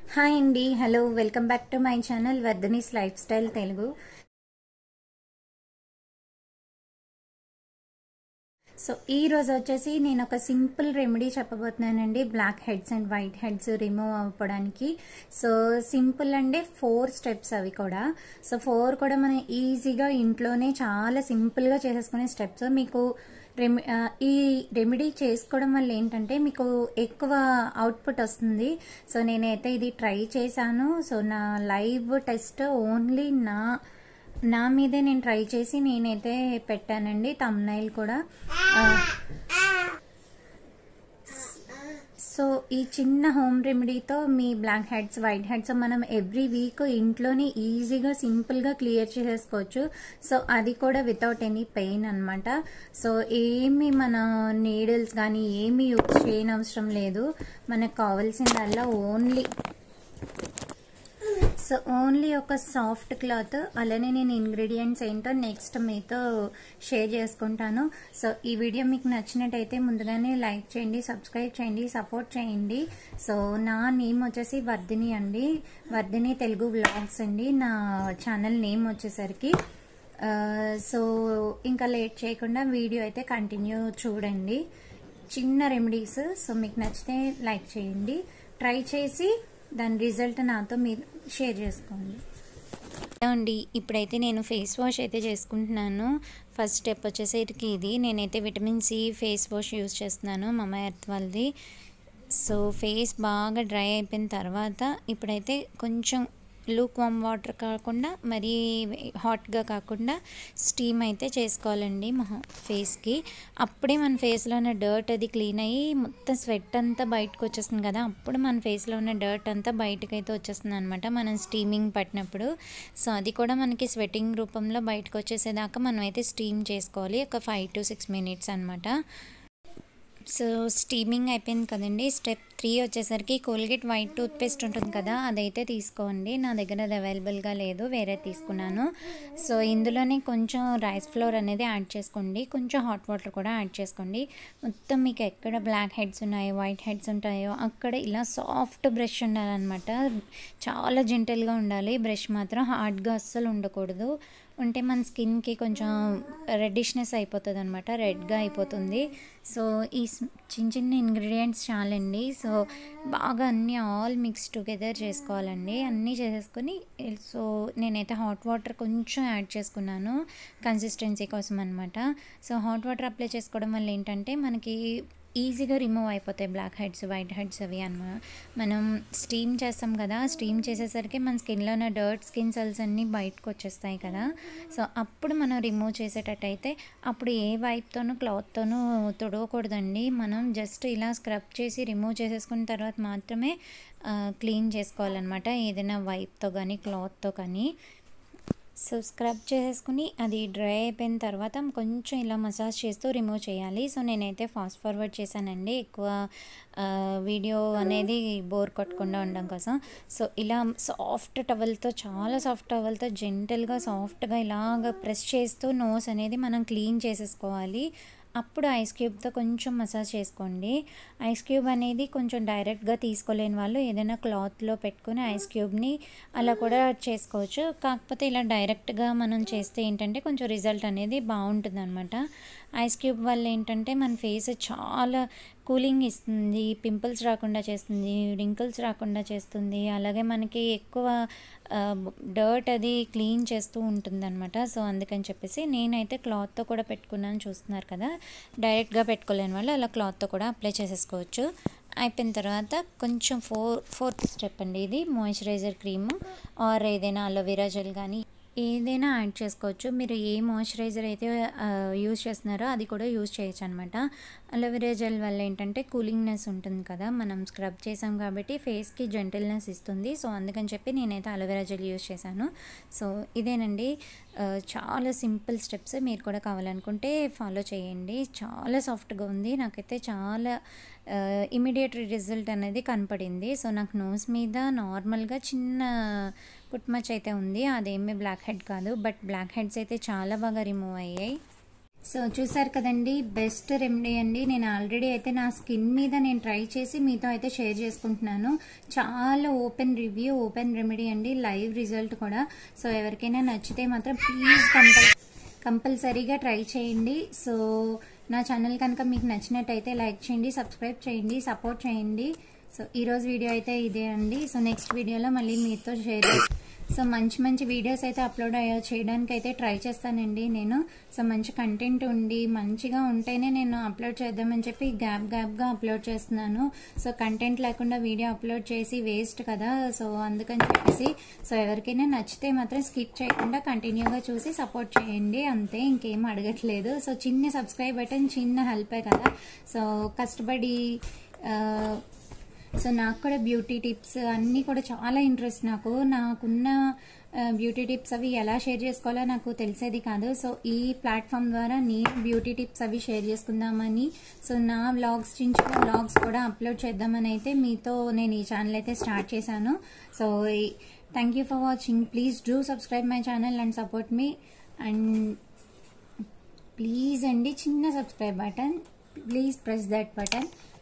hi అండి hello welcome back to my channel Vardhani's lifestyle Telugu so ఈ రోజు వచ్చేసి నేను ఒక సింపుల్ రెమెడీ చెప్పబోతున్నానండి blackheads and whiteheads remove అవ్వడానికి సో సింపుల్ అంటే ఫోర్ స్టెప్స్ అవి కూడా సో ఫోర్ కూడా మనం ఈజీగా ఇంట్లోనే చాలా సింపుల్గా చేసేసుకునే స్టెప్స్ మీకు రెమి ఆ, ఈ రెమెడీ చేసుకోవడం వల్ల ఏంటంటే మీకు ఎక్కువ అవుట్పుట్ వస్తుంది సో నేనైతే ఇది ట్రై చేశాను సో నా లైవ్ టెస్ట్ ఓన్లీ నా నా మీదే నేను ట్రై చేసి నేనైతే పెట్టానండి తమ్నైల్ కూడా ఆ, సో ఈ చిన్న హోమ్ రెమెడీతో మీ బ్లాక్ హెడ్స్ వైట్ హెడ్స్ మనం ఎవ్రీ వీక్ ఇంట్లోనే ఈజీగా సింపుల్గా క్లియర్ చేసేసుకోవచ్చు సో అది కూడా వితౌట్ ఎనీ పెయిన్ అనమాట సో ఏమి మన నీడిల్స్ కానీ ఏమి యూజ్ చేయనవసరం లేదు మనకు కావాల్సిందల్లా ఓన్లీ సో ఓన్లీ ఒక సాఫ్ట్ క్లాత్ అలానే నేను ఇంగ్రీడియంట్స్ ఏంటో నెక్స్ట్ మీతో షేర్ చేసుకుంటాను సో ఈ వీడియో మీకు నచ్చినట్టయితే ముందుగానే లైక్ చేయండి సబ్స్క్రైబ్ చేయండి సపోర్ట్ చేయండి సో నా నేమ్ వచ్చేసి వర్ధిని అండి వర్ధిని తెలుగు వ్లాగ్స్ అండి నా ఛానల్ నేమ్ వచ్చేసరికి ఆ, సో ఇంకా లేట్ చేయకుండా వీడియో అయితే కంటిన్యూ చూడండి చిన్న రెమెడీస్ సో మీకు నచ్చితే లైక్ చేయండి ట్రై చేసి దాని రిజల్ట్ నాతో మీరు షేర్ చేసుకోండి అండి ఇప్పుడైతే నేను ఫేస్ వాష్ అయితే చేసుకుంటున్నాను ఫస్ట్ స్టెప్ వచ్చేసరికి ఇది నేనైతే vitamin C face wash use చేస్తున్నాను మమ ఎర్త్ వాళ్ళది సో ఫేస్ బాగా డ్రై అయిపోయిన తర్వాత ఇప్పుడైతే కొంచెం లూక్ వామ్ వాటర్ కాకుండా మరీ హాట్గా కాకుండా స్టీమ్ అయితే చేసుకోవాలండి మొహం ఫేస్కి అప్పుడే మన ఫేస్లో ఉన్న డర్ట్ అది క్లీన్ అయ్యి మొత్తం స్వెట్ అంతా బయటకు వచ్చేస్తుంది కదా అప్పుడు మన ఫేస్లో ఉన్న డర్ట్ అంతా బయటకు అయితే వచ్చేస్తుంది అనమాట మనం స్టీమింగ్ పట్టినప్పుడు సో అది కూడా మనకి స్వెటింగ్ రూపంలో బయటకు వచ్చేసేదాకా మనం అయితే స్టీమ్ చేసుకోవాలి ఒక ఫైవ్ టు సిక్స్ మినిట్స్ అనమాట సో స్టీమింగ్ అయిపోయింది కదండి స్టెప్ త్రీ వచ్చేసరికి కోల్గేట్ వైట్ టూత్పేస్ట్ ఉంటుంది కదా అదైతే తీసుకోండి నా దగ్గర అది అవైలబుల్గా లేదు వేరే తీసుకున్నాను సో ఇందులోనే కొంచెం రైస్ ఫ్లోర్ అనేది యాడ్ చేసుకోండి కొంచెం హాట్ వాటర్ కూడా యాడ్ చేసుకోండి మొత్తం మీకు ఎక్కడ బ్లాక్ హెడ్స్ ఉన్నాయో వైట్ హెడ్స్ ఉంటాయో అక్కడ ఇలా సాఫ్ట్ బ్రష్ ఉండాలన్నమాట చాలా జెంటల్గా ఉండాలి బ్రష్ మాత్రం హార్డ్గా అస్సలు ఉండకూడదు ఉంటే మన స్కిన్కి కొంచెం రెడ్డిష్నెస్ అయిపోతుంది అనమాట రెడ్గా అయిపోతుంది సో ఈ స్- చిన్న చిన్న ఇంగ్రీడియంట్స్ చాలండి సో బాగా అన్నీ ఆల్ మిక్స్ టుగెదర్ చేసుకోవాలండి అన్నీ చేసేసుకొని సో నేనైతే హాట్ వాటర్ కొంచెం యాడ్ చేసుకున్నాను కన్సిస్టెన్సీ కోసం అనమాట సో హాట్ వాటర్ అప్లై చేసుకోవడం వల్ల ఏంటంటే మనకి ఈజీగా రిమూవ్ అయిపోతాయి బ్లాక్ హెడ్స్ వైట్ హెడ్స్ అవి అన్నమాట మనం స్టీమ్ చేస్తాం కదా స్టీమ్ చేసేసరికి మన స్కిన్లో ఉన్న డర్ట్ స్కిన్ సెల్స్ అన్నీ బయటకు వచ్చేస్తాయి కదా సో అప్పుడు మనం రిమూవ్ చేసేటట్టయితే అప్పుడు ఏ వైప్తోనూ క్లాత్తోనూ తుడవకూడదండి మనం జస్ట్ ఇలా స్క్రబ్ చేసి రిమూవ్ చేసేసుకున్న తర్వాత మాత్రమే క్లీన్ చేసుకోవాలన్నమాట ఏదైనా వైప్తో కానీ క్లాత్తో కానీ సో స్క్రబ్ చేసేసుకుని అది డ్రై అయిపోయిన తర్వాత కొంచెం ఇలా మసాజ్ చేస్తూ రిమూవ్ చేయాలి సో నేనైతే ఫాస్ట్ ఫార్వర్డ్ చేశానండి ఎక్కువ ఆ, వీడియో అనేది బోర్ కొట్టకుండా ఉండడం కోసం సో ఇలా సాఫ్ట్ టవల్తో చాలా సాఫ్ట్ టవల్తో జెంటల్గా సాఫ్ట్గా ఇలాగ ప్రెస్ చేస్తూ నోస్ అనేది మనం క్లీన్ చేసేసుకోవాలి అప్పుడు ఐస్ క్యూబ్తో కొంచెం మసాజ్ చేసుకోండి ఐస్ క్యూబ్ అనేది కొంచెం డైరెక్ట్గా తీసుకోలేని వాళ్ళు ఏదైనా క్లాత్లో పెట్టుకుని ఐస్ క్యూబ్ని అలా కూడా చేసుకోవచ్చు కాకపోతే ఇలా డైరెక్ట్గా మనం చేస్తే ఏంటంటే కొంచెం రిజల్ట్ అనేది బాగుంటుంది అనమాట ఐస్ క్యూబ్ వల్ల ఏంటంటే మన ఫేస్ చాలా కూలింగ్ ఇస్తుంది పింపుల్స్ రాకుండా చేస్తుంది రింకిల్స్ రాకుండా చేస్తుంది అలాగే మనకి ఎక్కువ డర్ట్ అది క్లీన్ చేస్తూ ఉంటుంది అనమాట సో అందుకని చెప్పేసి నేనైతే క్లాత్తో కూడా పెట్టుకున్నాను చూస్తున్నారు కదా డైరెక్ట్గా పెట్టుకోలేని వాళ్ళు అలా క్లాత్తో కూడా అప్లై చేసేసుకోవచ్చు అయిపోయిన తర్వాత కొంచెం ఫోర్ ఫోర్త్ స్టెప్ అండి ఇది మాయిశ్చరైజర్ క్రీమ్ ఆర్ ఏదైనా అలోవెరా జెల్ కానీ ఏదైనా యాడ్ చేసుకోవచ్చు మీరు ఏ మాయిశ్చరైజర్ అయితే యూజ్ చేస్తున్నారో అది కూడా యూజ్ చేయొచ్చు అనమాట అలోవెరా జెల్ వల్ల ఏంటంటే కూలింగ్నెస్ ఉంటుంది కదా మనం స్క్రబ్ చేసాం కాబట్టి ఫేస్కి జెంటిల్నెస్ ఇస్తుంది సో అందుకని చెప్పి నేనైతే అలోవెరా జెల్ యూజ్ చేశాను సో ఇదేనండి ఆ, చాలా సింపుల్ స్టెప్స్ మీరు కూడా కావాలనుకుంటే ఫాలో చేయండి చాలా సాఫ్ట్గా ఉంది నాకైతే చాలా ఇమీడియట్ రిజల్ట్ అనేది కనపడింది సో నాకు నోస్ మీద నార్మల్గా చిన్న పుట్మచ్ అయితే ఉంది అదేమీ బ్లాక్ హెడ్ కాదు బట్ బ్లాక్ హెడ్స్ అయితే చాలా బాగా రిమూవ్ అయ్యాయి సో చూసారు కదండి బెస్ట్ రెమెడీ అండి నేను ఆల్రెడీ అయితే నా స్కిన్ మీద నేను ట్రై చేసి మీతో అయితే షేర్ చేసుకుంటున్నాను చాలా ఓపెన్ రివ్యూ ఓపెన్ రెమెడీ అండి లైవ్ రిజల్ట్ కూడా సో ఎవరికైనా నచ్చితే మాత్రం ప్లీజ్ కంపల్ కంపల్సరీగా ట్రై చేయండి సో నా ఛానల్ కనుక మీకు నచ్చినట్టయితే లైక్ చేయండి సబ్స్క్రైబ్ చేయండి సపోర్ట్ చేయండి సో ఈరోజు వీడియో అయితే ఇదే అండి సో నెక్స్ట్ వీడియోలో మళ్ళీ మీతో షేర్ సో మంచి మంచి వీడియోస్ అయితే అప్లోడ్ అయ్యా చేయడానికి అయితే ట్రై చేస్తానండి నేను సో మంచి కంటెంట్ ఉండి మంచిగా ఉంటేనే నేను అప్లోడ్ చేద్దామని చెప్పి గ్యాప్ గ్యాప్గా అప్లోడ్ చేస్తున్నాను సో కంటెంట్ లేకుండా వీడియో అప్లోడ్ చేసి వేస్ట్ కదా సో అందుకని చెప్పేసి సో ఎవరికైనా నచ్చితే మాత్రం స్కిప్ చేయకుండా కంటిన్యూగా చూసి సపోర్ట్ చేయండి అంతే ఇంకేం అడగట్లేదు సో చిన్న సబ్స్క్రైబ్ బటన్ చిన్న హెల్పే కదా సో కష్టపడి సో నాకు కూడా బ్యూటీ టిప్స్ అన్నీ కూడా చాలా ఇంట్రెస్ట్ నాకు నాకున్న బ్యూటీ టిప్స్ అవి ఎలా షేర్ చేసుకోవాలో నాకు తెలిసేది కాదు సో ఈ ప్లాట్ఫామ్ ద్వారా నేను బ్యూటీ టిప్స్ అవి షేర్ చేసుకుందామని సో నా వ్లాగ్స్ చిన్న చిన్న వ్లాగ్స్ కూడా అప్లోడ్ చేద్దామని అయితే మీతో నేను ఈ ఛానల్ అయితే స్టార్ట్ చేశాను so thank you for watching please do subscribe my channel and support me and please అండి చిన్న subscribe button please press that button